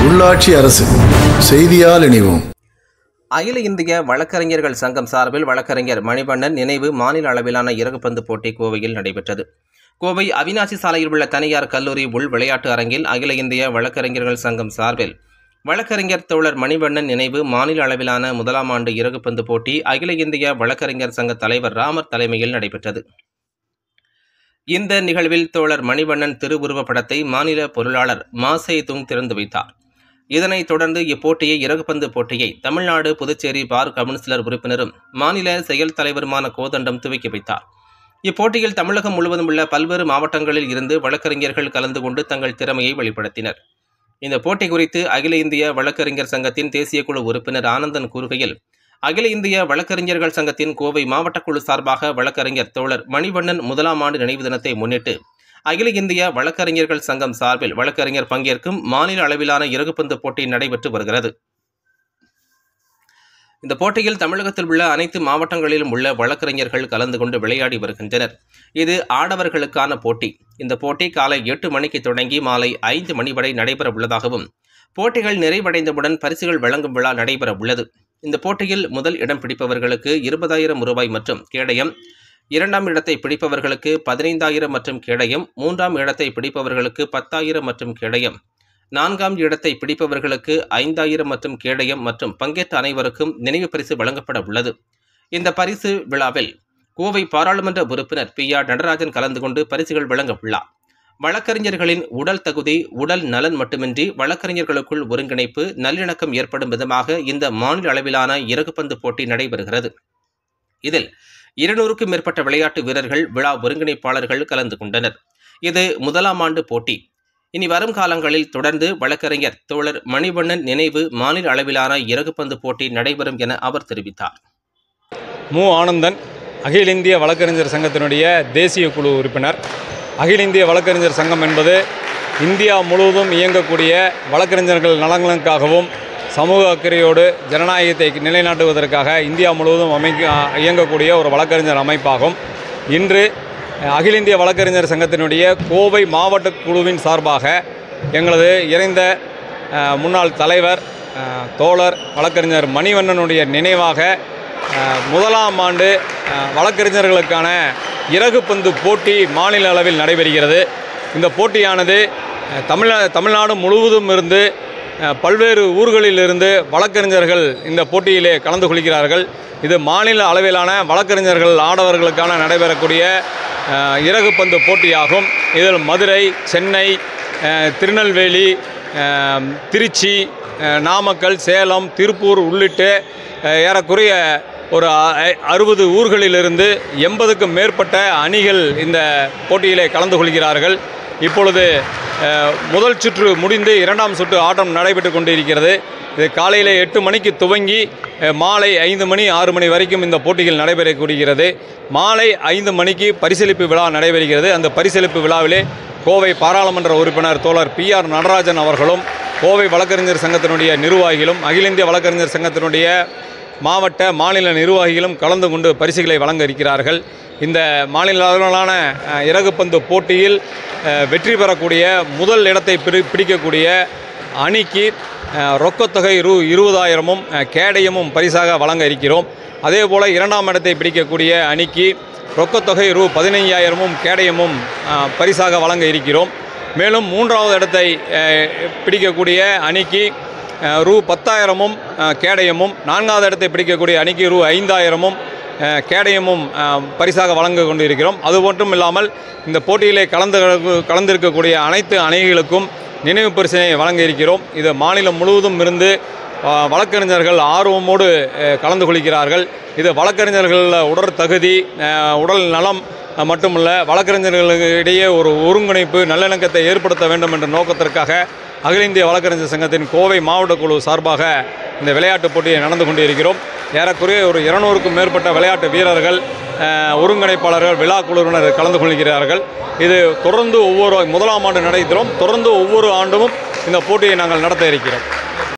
உள்ளாட்சி அரசு செய்தியால் இணைவோம் அகில இந்திய வழக்கறிஞர்கள் சங்கம் சார்பில் வழக்கறிஞர் மணிவண்ணன் நினைவு மாநில அளவிலான இறகுப்பந்து போட்டி கோவையில் நடைபெற்றது கோவை அவினாசி சாலையில் உள்ள தனியார் கல்லூரி உள் விளையாட்டு அரங்கில் அகில இந்திய வழக்கறிஞர்கள் சங்கம் சார்பில் வழக்கறிஞர் தோழர் மணிவண்ணன் நினைவு மாநில அளவிலான முதலாம் ஆண்டு இறகுப்பந்து போட்டி அகில இந்திய வழக்கறிஞர் சங்க தலைவர் ராமர் தலைமையில் நடைபெற்றது இந்த நிகழ்வில் தோழர் மணிவண்ணன் திருவுருவப் படத்தை மாநில பொருளாளர் மாசே துங் திறந்து வைத்தார் இதனைத் தொடர்ந்து இப்போட்டியை இறகுப்பந்து போட்டியை தமிழ்நாடு புதுச்சேரி பார் கவுன்சிலர் உறுப்பினரும் மாநில செயல் தலைவருமான கோதண்டம் துவக்கி வைத்தார் இப்போட்டியில் தமிழகம் முழுவதும் உள்ள பல்வேறு மாவட்டங்களில் இருந்து வழக்கறிஞர்கள் கலந்து கொண்டு தங்கள் திறமையை வெளிப்படுத்தினர் இந்த போட்டி குறித்து அகில இந்திய வழக்கறிஞர் சங்கத்தின் தேசிய குழு உறுப்பினர் ஆனந்தன் கூறுகையில் அகில இந்திய வழக்கறிஞர்கள் சங்கத்தின் கோவை மாவட்ட குழு சார்பாக வழக்கறிஞர் தோழர் மணிவண்ணன் முதலாம் ஆண்டு நினைவு தினத்தை முன்னிட்டு அகில இந்திய வழக்கறிஞர்கள் சங்கம் சார்பில் வழக்கறிஞர் பங்கேற்கும் மாநில அளவிலான இறகுப்பந்து போட்டி நடைபெற்று வருகிறது இந்த போட்டியில் தமிழகத்தில் உள்ள அனைத்து மாவட்டங்களிலும் உள்ள வழக்கறிஞர்கள் கலந்து கொண்டு விளையாடி வருகின்றனர் இது ஆடவர்களுக்கான போட்டி இந்த போட்டி காலை எட்டு மணிக்கு தொடங்கி மாலை ஐந்து மணி வரை நடைபெற உள்ளதாகவும் போட்டிகள் நிறைவடைந்தவுடன் பரிசுகள் வழங்கும் விழா நடைபெற உள்ளது இந்த போட்டியில் முதல் இடம் பிடிப்பவர்களுக்கு இருபதாயிரம் ரூபாய் மற்றும் கேடயம் இரண்டாம் இடத்தை பிடிப்பவர்களுக்கு பதினைந்தாயிரம் மற்றும் கேடயம் மூன்றாம் இடத்தை பிடிப்பவர்களுக்கு பத்தாயிரம் மற்றும் கேடயம் நான்காம் இடத்தை பிடிப்பவர்களுக்கு ஐந்தாயிரம் மற்றும் கேடயம் மற்றும் பங்கேற்ற அனைவருக்கும் நினைவு பரிசு வழங்கப்பட உள்ளது இந்த பரிசு விழாவில் கோவை பாராளுமன்ற உறுப்பினர் பி ஆர் நடராஜன் கலந்து கொண்டு பரிசுகள் வழங்க உள்ளார் வழக்கறிஞர்களின் உடல் தகுதி உடல் நலன் மட்டுமின்றி வழக்கறிஞர்களுக்குள் ஒருங்கிணைப்பு நல்லிணக்கம் ஏற்படும் விதமாக இந்த மாநில அளவிலான இறகுப்பந்து போட்டி நடைபெறுகிறது இதில் இருநூறுக்கும் மேற்பட்ட விளையாட்டு வீரர்கள் விழா ஒருங்கிணைப்பாளர்கள் கலந்து கொண்டனர் இது முதலாம் ஆண்டு போட்டி இனி வரும் காலங்களில் தொடர்ந்து வழக்கறிஞர் தோழர் மணிவண்ணன் நினைவு மாநில அளவிலான இறகுப்பந்து போட்டி நடைபெறும் என அவர் தெரிவித்தார் மு ஆனந்தன் அகில இந்திய வழக்கறிஞர் சங்கத்தினுடைய தேசிய குழு உறுப்பினர் அகில இந்திய வழக்கறிஞர் சங்கம் என்பது இந்தியா முழுவதும் இயங்கக்கூடிய வழக்கறிஞர்கள் நலன்களுக்காகவும் சமூக அக்கறையோடு ஜனநாயகத்தை நிலைநாட்டுவதற்காக இந்தியா முழுவதும் அமைக்க இயங்கக்கூடிய ஒரு வழக்கறிஞர் அமைப்பாகும் இன்று அகில இந்திய வழக்கறிஞர் சங்கத்தினுடைய கோவை மாவட்ட குழுவின் சார்பாக எங்களது இறைந்த அஹ், முன்னாள் தலைவர் அஹ், தோழர் வழக்கறிஞர் மணிவண்ணனுடைய நினைவாக அஹ், முதலாம் ஆண்டு அஹ், வழக்கறிஞர்களுக்கான இறகுப்பந்து போட்டி மாநில அளவில் நடைபெறுகிறது இந்த போட்டியானது அஹ், தமிழ தமிழ்நாடு முழுவதும் இருந்து அஹ், பல்வேறு ஊர்களிலிருந்து வழக்கறிஞர்கள் இந்த போட்டியிலே கலந்து கொள்கிறார்கள் இது மாநில அளவிலான வழக்கறிஞர்கள் ஆடவர்களுக்கான நடைபெறக்கூடிய அஹ், இறகுப்பந்து போட்டியாகும் இதில் மதுரை சென்னை அஹ், திருநெல்வேலி அஹ், திருச்சி அஹ், நாமக்கல் சேலம் திருப்பூர் உள்ளிட்ட அஹ், ஏறக்குறைய ஒரு அ- அறுபது ஊர்களிலிருந்து எண்பதுக்கும் மேற்பட்ட அணிகள் இந்த போட்டியிலே கலந்து கொள்கிறார்கள் இப்பொழுது அஹ், முதல் சுற்று முடிந்து இரண்டாம் சுற்று ஆட்டம் நடைபெற்று கொண்டிருக்கிறது இது காலையில் எட்டு மணிக்கு துவங்கி அஹ், மாலை ஐந்து மணி ஆறு மணி வரைக்கும் இந்த போட்டிகள் நடைபெறக்கூடிகிறது மாலை ஐந்து மணிக்கு பரிசீலிப்பு விழா நடைபெறுகிறது அந்த பரிசீலிப்பு விழாவிலே கோவை பாராளுமன்ற உறுப்பினர் தோழர் பி ஆர் நடராஜன் அவர்களும் கோவை வழக்கறிஞர் சங்கத்தினுடைய நிர்வாகிகளும் அகில இந்திய வழக்கறிஞர் சங்கத்தினுடைய மாவட்ட மாநில நிர்வாகிகளும் கலந்து கொண்டு பரிசுகளை வழங்க இருக்கிறார்கள் இந்த மாநில அளவிலான அஹ், இறகுப்பந்து போட்டியில் அஹ், வெற்றி பெறக்கூடிய முதல் இடத்தை பிடி பிடிக்கக்கூடிய அணிக்கு அஹ், ரொக்கத்தொகை ரூ இருபதாயிரமும் அஹ், கேடயமும் பரிசாக வழங்க இருக்கிறோம் அதே போல் இரண்டாம் இடத்தை பிடிக்கக்கூடிய அணிக்கு ரொக்கத்தொகை ரூ பதினைஞ்சாயிரமும் கேடயமும் அஹ், பரிசாக வழங்க இருக்கிறோம் மேலும் மூன்றாவது இடத்தை அஹ், பிடிக்கக்கூடிய அணிக்கு அஹ், ரூ பத்தாயிரமும் அஹ், கேடயமும் நான்காவது இடத்தை பிடிக்கக்கூடிய அணிக்கு ரூ ஐந்தாயிரமும் அஹ், கேடயமும் அஹ், பரிசாக வழங்க கொண்டு இருக்கிறோம் அது மட்டும் இல்லாமல் இந்த போட்டியிலே கலந்து கலந்திருக்கக்கூடிய அனைத்து அணிகளுக்கும் நினைவு பரிசினை வழங்க இருக்கிறோம் இது மாநிலம் முழுவதும் இருந்து அஹ், வழக்கறிஞர்கள் ஆர்வமோடு அஹ், கலந்து கொள்கிறார்கள் இது வழக்கறிஞர்கள் உடற் தகுதி அஹ், உடல் நலம் அஹ், மட்டுமல்ல வழக்கறிஞர்களிடையே ஒரு ஒருங்கிணைப்பு நல்லிணக்கத்தை ஏற்படுத்த வேண்டும் என்ற நோக்கத்திற்காக அகில இந்திய வழக்கறிஞர் சங்கத்தின் கோவை மாவட்ட குழு சார்பாக இந்த விளையாட்டுப் போட்டியை நடந்து கொண்டிருக்கிறோம் ஏறக்குறைய ஒரு இருநூறுக்கும் மேற்பட்ட விளையாட்டு வீரர்கள் அஹ், ஒருங்கிணைப்பாளர்கள் விழா குழுவினர் கலந்து கொள்கிறார்கள் இது தொடர்ந்து ஒவ்வொரு முதலாம் ஆண்டு நடத்துகிறோம் தொடர்ந்து ஒவ்வொரு ஆண்டும் இந்த போட்டியை நாங்கள் நடத்த இருக்கிறோம்